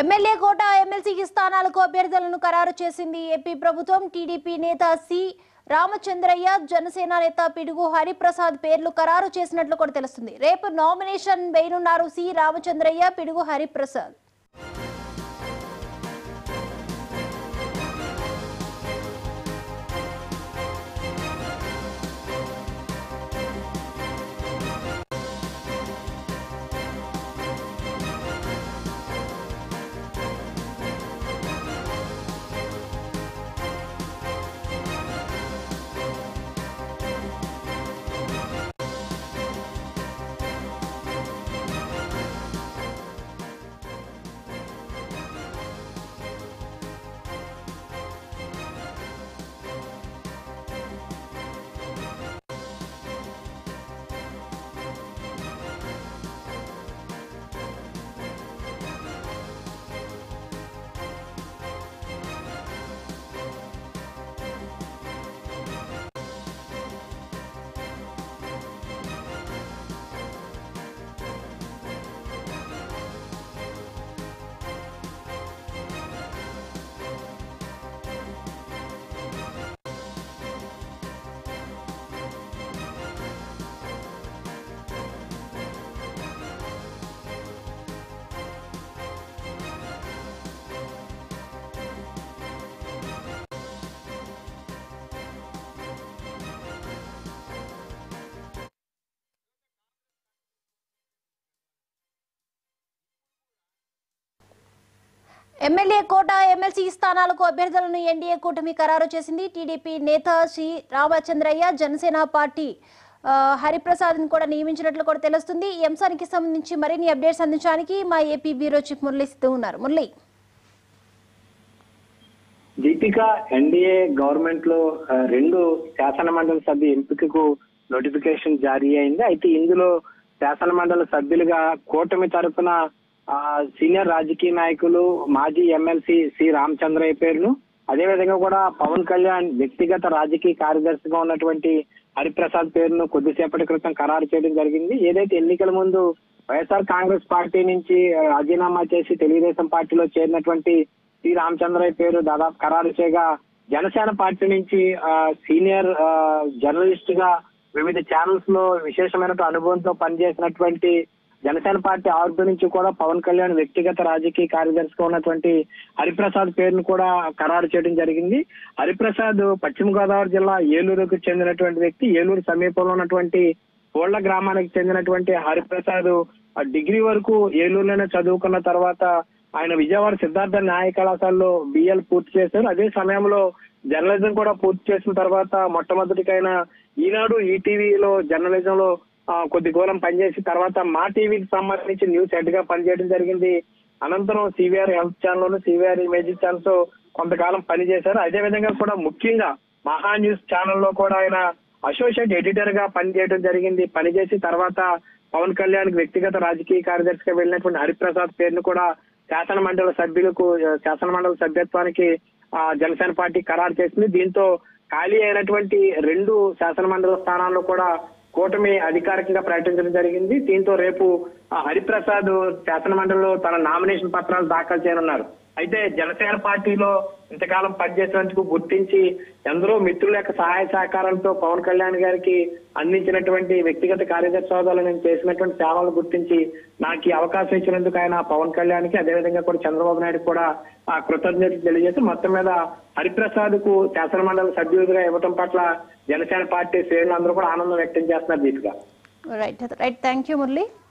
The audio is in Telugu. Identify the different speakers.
Speaker 1: ఎమ్మెల్యే కోట ఎమ్మెల్సీ స్థానాలకు అభ్యర్థులను ఖరారు చేసింది ఏపీ ప్రభుత్వం టీడీపీ నేత సి రామచంద్రయ్య జనసేన నేత పిడుగు హరిప్రసాద్ పేర్లు ఖరారు చేసినట్లు కూడా తెలుస్తుంది రేపు నామినేషన్ వేయనున్నారు సి రామచంద్రయ్య పిడుగు హరిప్రసాద్ ఎమ్మెల్యే కోట ఎమ్మెల్సీ స్థానాలకు అభ్యర్థులను ఎన్డీఏ కూటమి ఖరారు చేసింది టీడీపీ నేత శ్రీ రామచంద్రయ్య జనసేన పార్టీ ఆ, హరిప్రసాద్ని కూడా నియమించినట్లు కూడా తెలుస్తుంది ఈ అంశానికి సంబంధించి మరిన్ని అప్డేట్స్ అందించడానికి మా ఏపీ బ్యూరో చీఫ్ మురళి సిద్ధం ఉన్నారు మురళి
Speaker 2: దీపిక ఎన్డీఏ గవర్నమెంట్ లో ఆ, రెండు శాసన మండలి సభ్య ఎంపికకు నోటిఫికేషన్ జారీ అయింది అయితే ఇందులో శాసన మండలి సభ్యులుగా కూటమి తరఫున ఆ, సీనియర్ రాజకీయ నాయకులు మాజీ ఎమ్మెల్సీ సి రామచంద్రయ్య పేరును అదేవిధంగా కూడా పవన్ కళ్యాణ్ వ్యక్తిగత రాజకీయ కార్యదర్శిగా ఉన్నటువంటి హరిప్రసాద్ పేరును కొద్దిసేపటి క్రితం ఖరారు చేయడం జరిగింది ఏదైతే ఎన్నికల ముందు వైఎస్ఆర్ కాంగ్రెస్ పార్టీ నుంచి ఆ, రాజీనామా చేసి తెలుగుదేశం పార్టీలో చేరినటువంటి సి రామచంద్రయ్య పేరు దాదాపు ఖరారు చేయగా జనసేన పార్టీ నుంచి ఆ, సీనియర్ ఆ, జర్నలిస్ట్ గా వివిధ ఛానల్స్ లో విశేషమైన అనుభవంతో పనిచేసినటువంటి జనసేన పార్టీ ఆర్డర్ నుంచి కూడా పవన్ కళ్యాణ్ వ్యక్తిగత రాజకీయ కార్యదర్శిగా ఉన్నటువంటి హరిప్రసాద్ పేరును కూడా ఖరారు చేయడం జరిగింది హరిప్రసాద్ పశ్చిమ గోదావరి జిల్లా ఏలూరుకు చెందినటువంటి వ్యక్తి ఏలూరు సమీపంలో ఉన్నటువంటి కోళ్ల గ్రామానికి చెందినటువంటి హరిప్రసాద్ ఆ డిగ్రీ వరకు ఏలూరులోనే చదువుకున్న తర్వాత ఆయన విజయవాడ సిద్ధార్థ న్యాయ కళాశాలలో బిఎల్ పూర్తి చేశారు అదే సమయంలో జర్నలిజం కూడా పూర్తి చేసిన తర్వాత మొట్టమొదటికైన ఈనాడు ఈటీవీలో జర్నలిజం లో ఆ, కొద్ది కాలం పనిచేసి తర్వాత మా టీవీకి సంబంధించి న్యూస్ హెడ్ గా పనిచేయడం జరిగింది అనంతరం CVR health channel CVR image channels కొంతకాలం పనిచేశారు అదే విధంగా కూడా ముఖ్యంగా మహా న్యూస్ ఛానల్లో కూడా ఆయన అసోసియేట్ ఎడిటర్ గా పనిచేయడం జరిగింది పనిచేసి తర్వాత పవన్ కళ్యాణ్ వ్యక్తిగత రాజకీయ కార్యదర్శిగా వెళ్ళినటువంటి హరిప్రసాద్ పేరును కూడా శాసన మండలి సభ్యులకు ఆ, శాసన మండలి సభ్యత్వానికి ఆ, జనసేన పార్టీ ఖరారు చేసింది దీంతో ఖాళీ అయినటువంటి రెండు శాసన మండలి స్థానాల్లో కూడా కూటమి అధికారికంగా ప్రకటించడం జరిగింది దీంతో రేపు ఆ, హరిప్రసాద్ శాసన మండలిలో తన నామినేషన్ పత్రాలు దాఖలు చేయనున్నారు అయితే జనసేన పార్టీలో ఇంతకాలం పనిచేసినందుకు గుర్తించి ఎందరో మిత్రుల యొక్క సహాయ సహకారాలతో పవన్ కళ్యాణ్ గారికి అందించినటువంటి వ్యక్తిగత కార్యదర్శి హోదాలో నేను చేసినటువంటి సేవలను గుర్తించి నాకు ఈ అవకాశం ఇచ్చినందుకు ఆయన పవన్ కళ్యాణ్ కి అదేవిధంగా కూడా చంద్రబాబు నాయుడు కూడా ఆ కృతజ్ఞతలు తెలియజేసి మొత్తం మీద హరిప్రసాద్ కు శాసన మండలి సభ్యులుగా ఇవ్వడం పట్ల జనసేన పార్టీ శ్రేణులు అందరూ కూడా ఆనందం వ్యక్తం చేస్తున్నారు Deepika
Speaker 1: right right thank you Murali